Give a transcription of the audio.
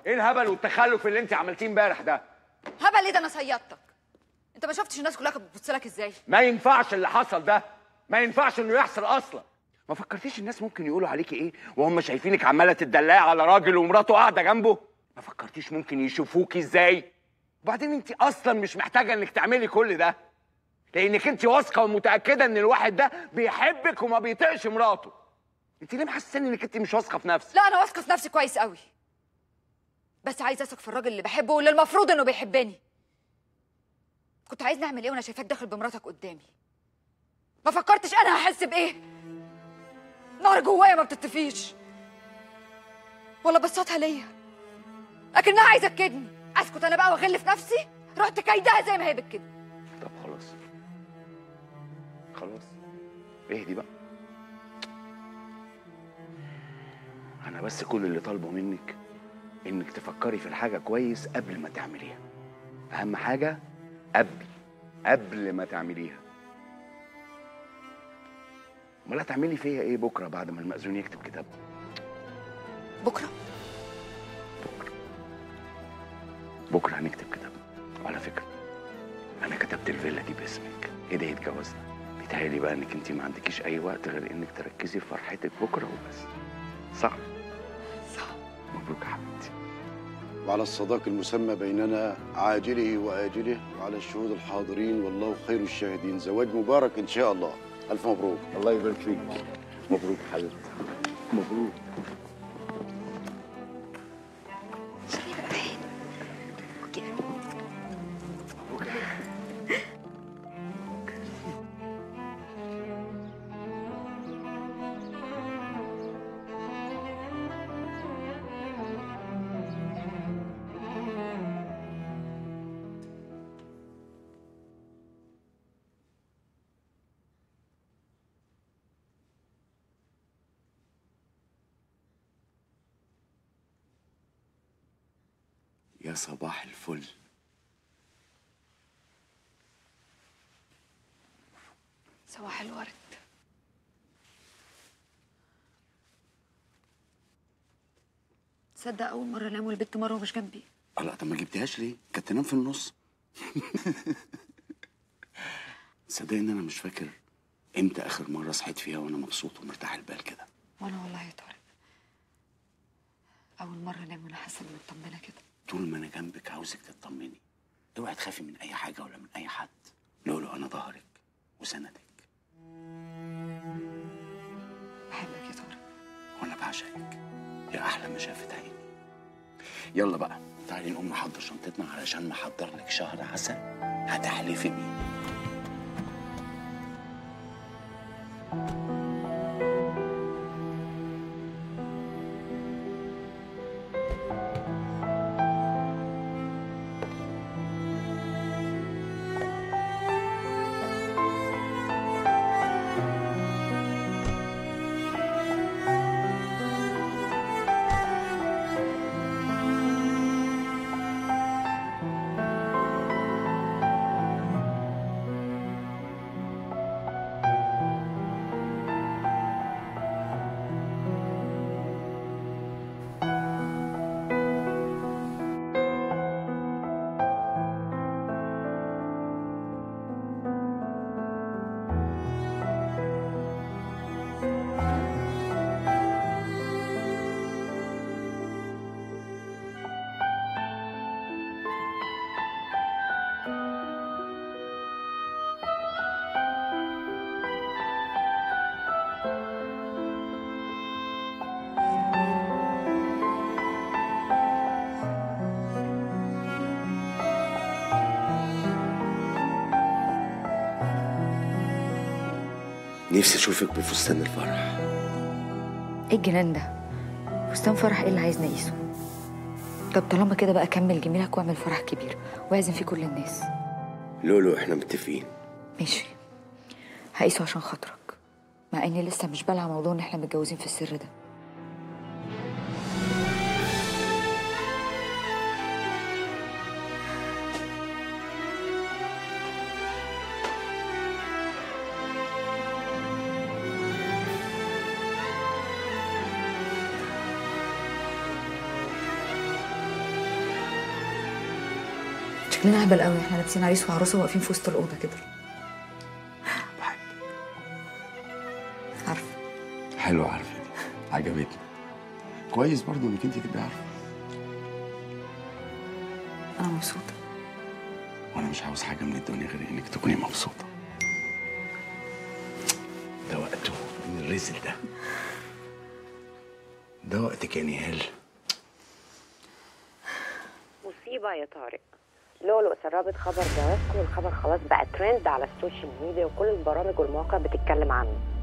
ايه الهبل والتخلف اللي انت عملتيه امبارح ده هبل ايه ده انا صيادتك انت ما شفتش الناس كلها كانت بتبص لك ازاي ما ينفعش اللي حصل ده ما ينفعش انه يحصل اصلا ما فكرتيش الناس ممكن يقولوا عليكي ايه وهم شايفينك عماله تدلعي على راجل ومراته قاعده جنبه ما فكرتيش ممكن يشوفوكي ازاي وبعدين انت اصلا مش محتاجه انك تعملي كل ده لانك انت واثقه ومتاكده ان الواحد ده بيحبك وما بيطيقش مراته انت ليه محسساني انك انت مش واثقه في نفسك لا انا واثقه في نفسي كويس قوي بس عايزه اثق في الراجل اللي بحبه واللي المفروض انه بيحبني كنت عايز نعمل ايه وانا شايفاك داخل بمراتك قدامي ما فكرتش انا هحس بايه نار جوايا ما بتطفيش ولا بصاتها ليا اكنها عايزه تكدني اسكت انا بقى واغل في نفسي رحت كايدها زي ما هي بتكدني طب خلاص خلاص اهدي بقى انا بس كل اللي طالبه منك انك تفكري في الحاجه كويس قبل ما تعمليها اهم حاجه قبل قبل ما تعمليها امال هتعملي فيا ايه بكره بعد ما المأذون يكتب كتاب بكره بكره هنكتب كتاب وعلى فكره انا كتبت الفيلا دي باسمك ايه ده يتجوزنا بيتهيألي بقى انك انت ما عندكيش اي وقت غير انك تركزي في فرحتك بكره وبس صح صح مبروك يا حبيبتي وعلى الصداق المسمى بيننا عاجله وآجله وعلى الشهود الحاضرين والله خير الشاهدين زواج مبارك إن شاء الله ألف مبروك الله يبارك فيك مبروك يا حبيبتي مبروك يا صباح الفل صباح الورد تصدق اول مره انام والبت مره مش جنبي لا طب ما جبتهاش ليه؟ كانت تنام في النص صدقني ان انا مش فاكر امتى اخر مره صحيت فيها وانا مبسوط ومرتاح البال كده وانا والله يا طارق اول مره انام وانا حاسه اني مطمنه كده طول ما انا جنبك عاوزك تطمني اوعي تخافي من اي حاجه ولا من اي حد لولو انا ظهرك وسندك بحبك يا طارق وانا بعشقك يا احلى ما شافت عيني يلا بقى تعالي نقوم نحضر شنطتنا علشان محضر لك شهر عسل هتحلفي بيه نفسي اشوفك بفستان الفرح ايه الجنان ده فستان فرح ايه اللي عايز نقيسه طب طالما كده بقى كمل جميلك واعمل فرح كبير واعزم فيه كل الناس لولو احنا متفقين ماشي هقيسه عشان خاطرك مع اني لسه مش بلع موضوع ان احنا متجوزين في السر ده شكلنا هبل قوي احنا لابسين عريس وعروسه واقفين في وسط الاوضه كده بحبك عارفه حلوة عارفة دي عجبتني كويس برضو انك انت تبقي عارفة انا مبسوطه وانا مش عاوز حاجة من الدنيا غير انك تكوني مبسوطة ده وقته من الرزق ده ده وقتك يا نهال مصيبة يا طارق لؤلؤ سربت خبر جوازكم والخبر خلاص بقى ترند على السوشيال ميديا وكل البرامج والمواقع بتتكلم عنه